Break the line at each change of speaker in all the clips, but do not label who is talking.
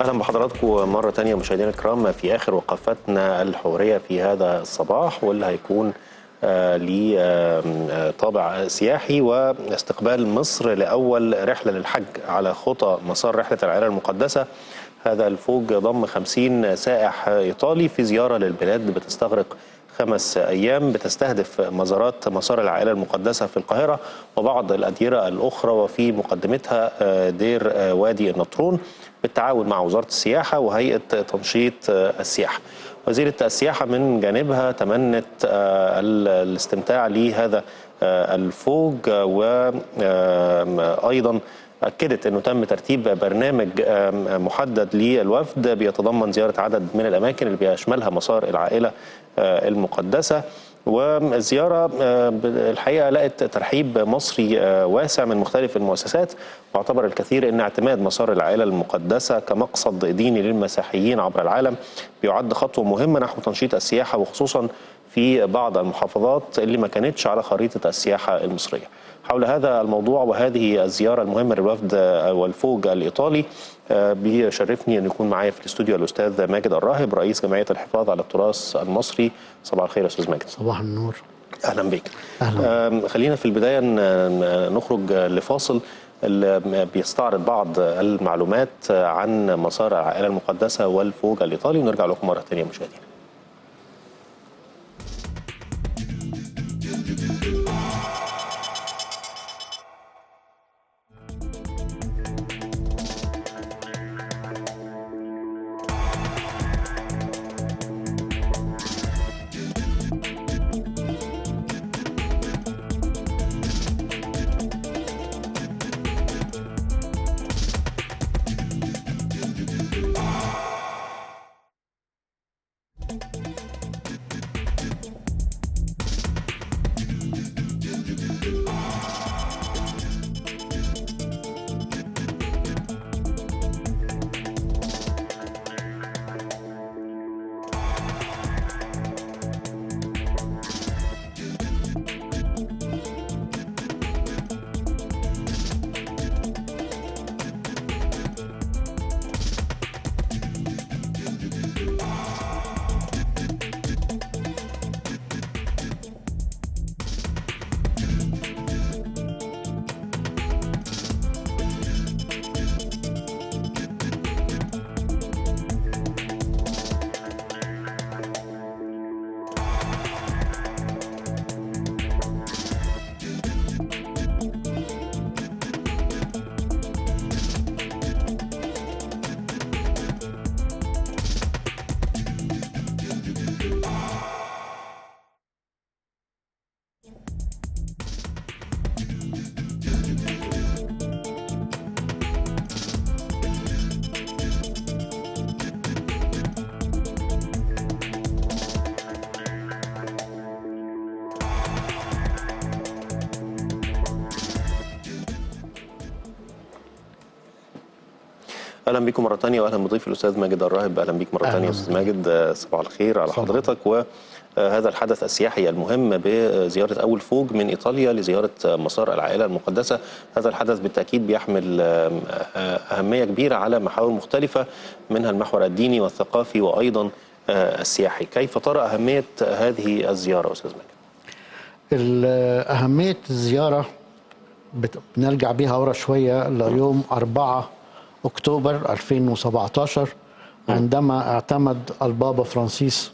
اهلا بحضراتكم مره تانية مشاهدينا الكرام في اخر وقفتنا الحواريه في هذا الصباح واللي هيكون آه ليه آه طابع سياحي واستقبال مصر لاول رحله للحج على خطى مسار رحله العائله المقدسه هذا الفوج ضم 50 سائح ايطالي في زياره للبلاد بتستغرق خمس أيام بتستهدف مزارات مسار العائلة المقدسة في القاهرة وبعض الأديرة الأخرى وفي مقدمتها دير وادي النطرون بالتعاون مع وزارة السياحة وهيئة تنشيط السياحة وزيرة السياحة من جانبها تمنت الاستمتاع لهذا الفوج وأيضا أكدت أنه تم ترتيب برنامج محدد للوفد بيتضمن زيارة عدد من الأماكن اللي بيشملها مسار العائلة المقدسة والزيارة الحقيقة لقت ترحيب مصري واسع من مختلف المؤسسات واعتبر الكثير أن اعتماد مسار العائلة المقدسة كمقصد ديني للمسيحيين عبر العالم بيعد خطوة مهمة نحو تنشيط السياحة وخصوصا في بعض المحافظات اللي ما كانتش على خريطة السياحة المصرية حول هذا الموضوع وهذه الزيارة المهمة للوفد والفوج الإيطالي بيشرفني أن يكون معايا في الاستوديو الأستاذ ماجد الراهب رئيس جمعية الحفاظ على التراث المصري صباح الخير يا أستاذ ماجد
صباح النور
أهلا بك
أهلا.
خلينا في البداية نخرج لفاصل اللي بيستعرض بعض المعلومات عن مسار العائلة المقدسة والفوج الإيطالي ونرجع لكم مرة ثانية مشاهدينا اهلا بكم مره ثانيه واهلا بضيف الاستاذ ماجد الراهب اهلا بك مره ثانيه استاذ ماجد صباح الخير على
صباح.
حضرتك وهذا الحدث السياحي المهم بزياره اول فوج من ايطاليا لزياره مسار العائله المقدسه هذا الحدث بالتاكيد بيحمل اهميه كبيره على محاور مختلفه منها المحور الديني والثقافي وايضا السياحي كيف ترى اهميه هذه الزياره استاذ ماجد
أهمية الزيارة بت- بنرجع بيها ورا شوية ليوم 4 أكتوبر 2017 عندما اعتمد البابا فرانسيس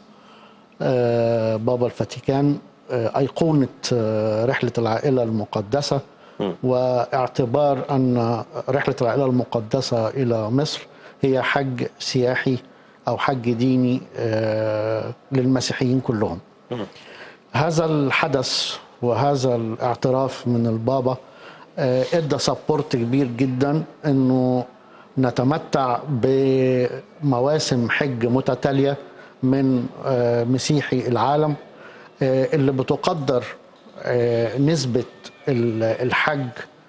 آه، بابا الفاتيكان آه، أيقونة آه، رحلة العائلة المقدسة واعتبار أن رحلة العائلة المقدسة إلى مصر هي حج سياحي أو حج ديني آه، للمسيحيين كلهم هذا الحدث وهذا الاعتراف من البابا آه، ادى سبورت كبير جدا انه نتمتع بمواسم حج متتاليه من آه، مسيحي العالم آه، اللي بتقدر آه، نسبه ال- الحج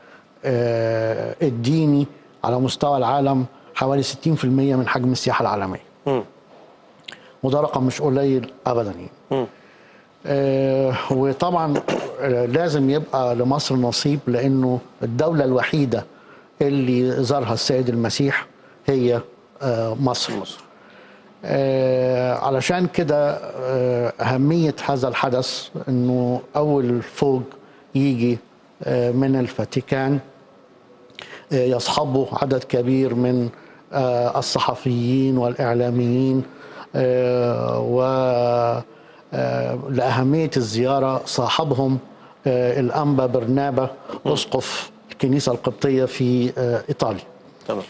آه، الديني على مستوى العالم حوالي 60% من حجم السياحه العالميه
مم.
وده رقم مش قليل ابدا يعني
مم.
آه، وطبعا آه، لازم يبقى لمصر نصيب لانه الدوله الوحيده اللي زارها السيد المسيح هي آه، مصر
مصر
آه، علشان كده آه، أهمية هذا الحدث أنه أول فوج يجي آه، من الفاتيكان آه، يصحبه عدد كبير من آه، الصحفيين والإعلاميين آه، و آه، لأهمية الزيارة صاحبهم آه، الأنبا برنابا أسقف الكنيسة القبطية في آه، إيطاليا
تمام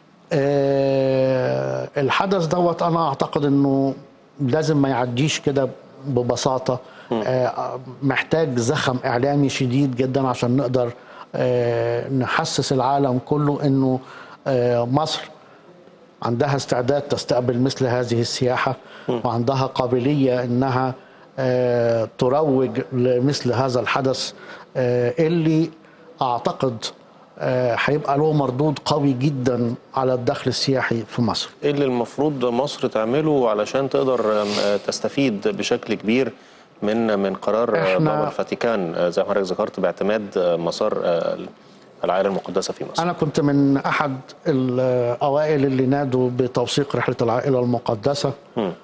آه، الحدث دوت انا اعتقد انه لازم ما يعديش كده ببساطه آه، محتاج زخم اعلامي شديد جدا عشان نقدر آه، نحسس العالم كله انه آه، مصر عندها استعداد تستقبل مثل هذه السياحه وعندها قابليه انها آه، تروج لمثل هذا الحدث آه، اللي اعتقد آه، هيبقى له مردود قوي جدا على الدخل السياحي في مصر
ايه اللي المفروض مصر تعمله علشان تقدر آم، آه، تستفيد بشكل كبير من من قرار آه،
إحنا-
بابا الفاتيكان آه، زي ما حضرتك ذكرت باعتماد آه، مسار آه، العائله المقدسه في مصر
انا كنت من احد الاوائل اللي نادوا بتوثيق رحله العائله المقدسه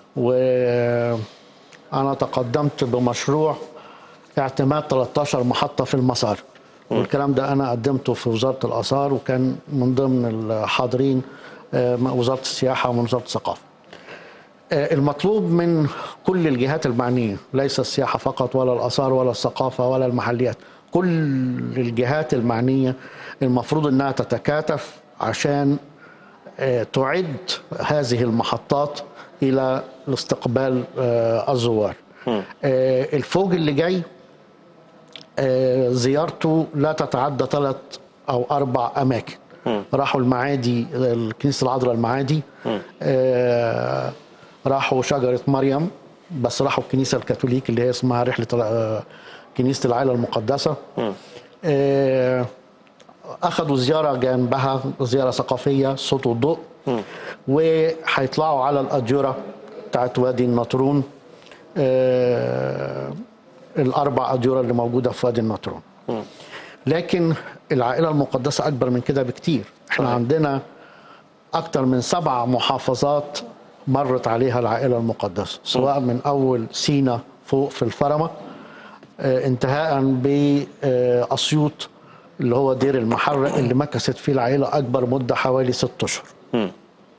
وانا تقدمت بمشروع اعتماد 13 محطه في المسار والكلام ده انا قدمته في وزاره الاثار وكان من ضمن الحاضرين آه، وزاره السياحه ومن وزاره الثقافه آه، المطلوب من كل الجهات المعنية ليس السياحة فقط ولا الآثار ولا الثقافة ولا المحليات كل الجهات المعنية المفروض أنها تتكاتف عشان آه، تعد هذه المحطات إلى استقبال آه، الزوار آه، الفوج اللي جاي آه، زيارته لا تتعدى ثلاث او اربع اماكن راحوا المعادي الكنيسه العذراء المعادي آه، راحوا شجره مريم بس راحوا الكنيسه الكاثوليك اللي هي اسمها رحله آه، كنيسه العائله المقدسه آه، اخذوا زياره جنبها زياره ثقافيه صوت والضوء وهيطلعوا على الاديره بتاعت وادي النطرون آه، الاربع اديره اللي موجوده في وادي النطرون لكن العائله المقدسه اكبر من كده بكتير احنا
صحيح.
عندنا اكتر من سبع محافظات مرت عليها العائله المقدسه سواء من اول سينا فوق في الفرمه آه، انتهاء باسيوط اللي هو دير المحرق اللي مكثت فيه العائله اكبر مده حوالي ست اشهر
مم.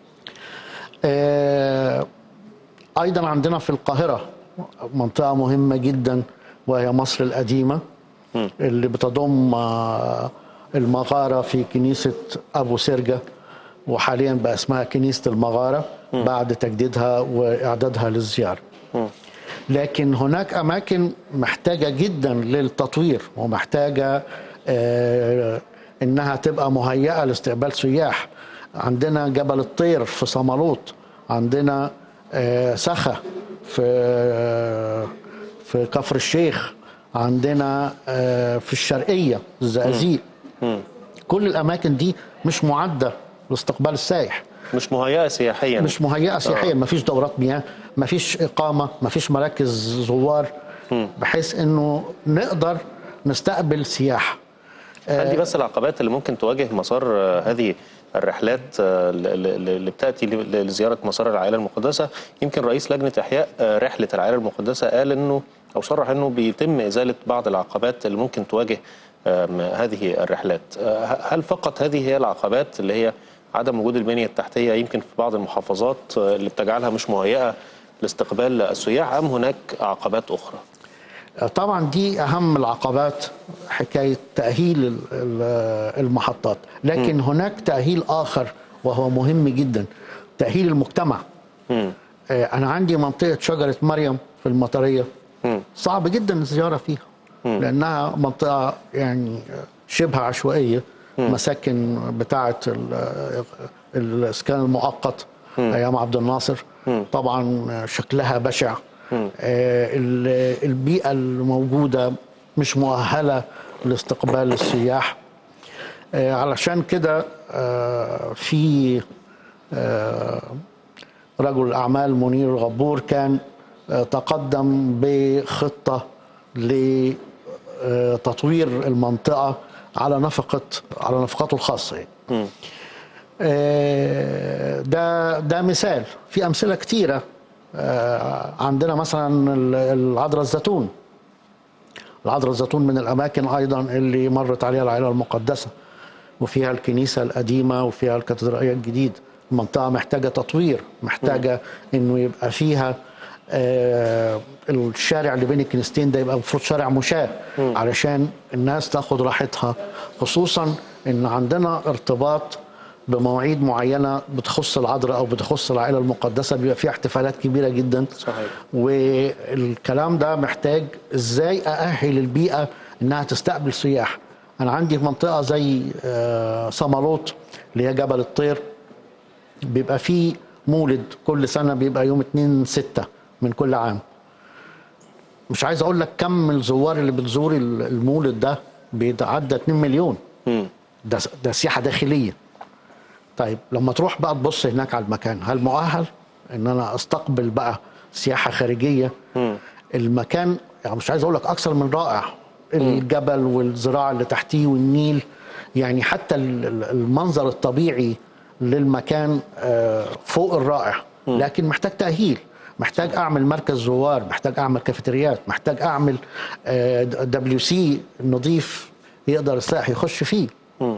آه، ايضا عندنا في القاهره منطقه مهمه جدا وهي مصر القديمه اللي بتضم آه، المغاره في كنيسه ابو سرجه وحاليا بقى اسمها كنيسه المغاره بعد تجديدها واعدادها للزياره لكن هناك اماكن محتاجه جدا للتطوير ومحتاجه آه، انها تبقى مهيئه لاستقبال سياح عندنا جبل الطير في صمالوط عندنا آه، سخا في في كفر الشيخ عندنا آه، في الشرقيه الزقازيق كل الاماكن دي مش معده لاستقبال السائح
مش مهيئه سياحيا
مش مهيئه سياحيا ما فيش دورات مياه ما فيش اقامه ما فيش مراكز زوار بحيث انه نقدر نستقبل سياحه
هل دي بس العقبات اللي ممكن تواجه مسار آه، هذه الرحلات آه، ل- ل- اللي بتاتي ل- لزياره مسار العائله المقدسه يمكن رئيس لجنه احياء آه، رحله العائله المقدسه قال انه او صرح انه بيتم ازاله بعض العقبات اللي ممكن تواجه آم، هذه الرحلات آه، هل فقط هذه هي العقبات اللي هي عدم وجود البنيه التحتيه يمكن في بعض المحافظات آه، اللي بتجعلها مش مهيئه لاستقبال السياح ام هناك عقبات اخرى؟
طبعا دي اهم العقبات حكايه تاهيل ال- ال- المحطات لكن هناك تاهيل اخر وهو مهم جدا تاهيل المجتمع
مم.
آه، انا عندي منطقه شجره مريم في المطريه
مم.
صعب جدا الزياره فيها لانها منطقه يعني شبه عشوائيه مساكن بتاعه ال- الاسكان المؤقت ايام عبد الناصر طبعا شكلها بشع آه، ال- البيئه الموجوده مش مؤهله لاستقبال السياح آه، علشان كده آه، في آه، رجل الأعمال منير غبور كان آه، تقدم بخطة لتطوير المنطقة على نفقة على نفقته الخاصة يعني. آه، ده ده مثال في امثله كتيره آه، عندنا مثلا ال- العذراء الزيتون العذراء الزيتون من الاماكن ايضا اللي مرت عليها العائله المقدسه وفيها الكنيسه القديمه وفيها الكاتدرائيه الجديد المنطقه محتاجه تطوير محتاجه انه يبقى فيها آه، الشارع اللي بين الكنيستين ده يبقى المفروض شارع مشاة علشان الناس تاخد راحتها خصوصا ان عندنا ارتباط بمواعيد معينه بتخص العذراء او بتخص العائله المقدسه بيبقى فيها احتفالات كبيره جدا
صحيح.
والكلام ده محتاج ازاي اأهل البيئه انها تستقبل سياح انا عندي في منطقه زي آه، صمالوط اللي هي جبل الطير بيبقى فيه مولد كل سنه بيبقى يوم 2 6 من كل عام مش عايز اقول لك كم الزوار اللي بتزور المولد ده بيتعدى 2 مليون
مم.
ده ده سياحه داخليه طيب لما تروح بقى تبص هناك على المكان هل مؤهل ان انا استقبل بقى سياحه خارجيه المكان يعني مش عايز اقول لك اكثر من رائع الجبل والزراعه اللي تحتيه والنيل يعني حتى ال- ال- المنظر الطبيعي للمكان آه، فوق الرائع لكن محتاج تاهيل محتاج اعمل مركز زوار محتاج اعمل كافيتريات محتاج اعمل دبليو سي نظيف يقدر السائح يخش فيه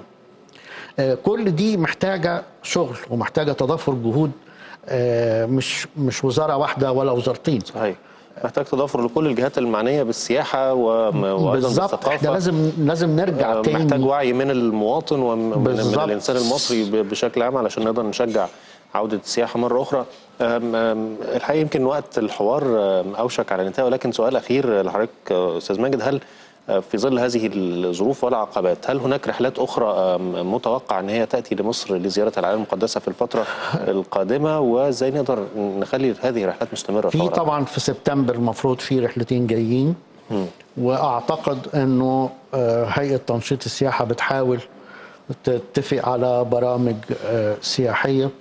آه، كل دي محتاجه شغل ومحتاجه تضافر جهود آه، مش مش وزاره واحده ولا وزارتين
صحيح محتاج تضافر لكل الجهات المعنيه بالسياحه وم- وايضا
بالظبط
بالثقافه
احنا لازم لازم نرجع
آه،
تاني
محتاج وعي من المواطن ومن من
بالظبط.
الانسان المصري ب- بشكل عام علشان نقدر نشجع عوده السياحه مره اخرى آم، آم، الحقيقه يمكن وقت الحوار آم، اوشك على الانتهاء ولكن سؤال اخير لحضرتك آه، استاذ ماجد هل آه، في ظل هذه الظروف والعقبات هل هناك رحلات اخرى آم، متوقع ان هي تاتي لمصر لزياره العائله المقدسه في الفتره القادمه وازاي نقدر نخلي هذه الرحلات مستمره
في
فورا؟
طبعا في سبتمبر المفروض في رحلتين جايين واعتقد انه آه، هيئه تنشيط السياحه بتحاول تتفق على برامج آه، سياحيه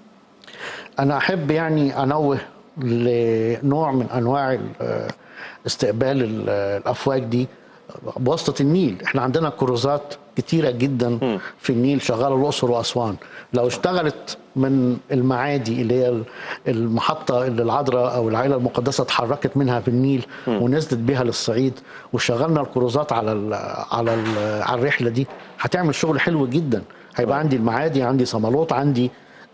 انا احب يعني انوه لنوع من انواع ال- آه، استقبال ال- آه، الافواج دي بواسطه النيل احنا عندنا كروزات كتيره جدا في النيل شغاله الاقصر واسوان لو اشتغلت من المعادي اللي هي ال- المحطه اللي العذراء او العائله المقدسه اتحركت منها في النيل ونزلت بيها للصعيد وشغلنا الكروزات على ال على ال على الرحله دي هتعمل شغل حلو جدا هيبقى عندي المعادي عندي صمالوط عندي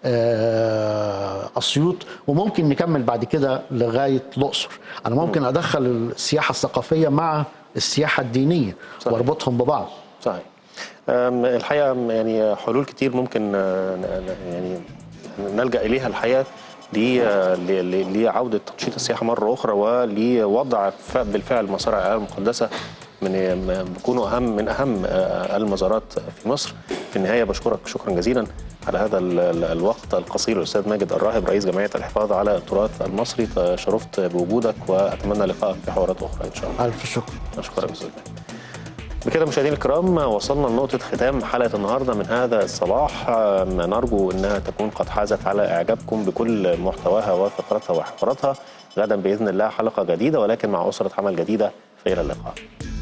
آه، اسيوط وممكن نكمل بعد كده لغايه الاقصر انا ممكن ادخل السياحه الثقافيه مع السياحه الدينيه
صحيح.
واربطهم ببعض
صحيح أم، الحقيقه أم، يعني حلول كتير ممكن آه، ن- ن- يعني نلجا اليها الحقيقه ل- آه، ل- ل- لعوده تنشيط السياحه مره اخرى ولوضع ف- بالفعل مسار العائله المقدسه من م- بيكونوا اهم من اهم آه، المزارات في مصر في النهايه بشكرك شكرا جزيلا على هذا ال- ال- الوقت القصير الاستاذ ماجد الراهب رئيس جمعيه الحفاظ على التراث المصري تشرفت بوجودك واتمنى لقائك في حوارات اخرى ان شاء الله
الف شكر
اشكرك استاذ ماجد بكده مشاهدينا الكرام وصلنا لنقطة ختام حلقة النهاردة من هذا الصباح آم، نرجو أنها تكون قد حازت على إعجابكم بكل محتواها وفقراتها وحواراتها غدا بإذن الله حلقة جديدة ولكن مع أسرة عمل جديدة فإلى اللقاء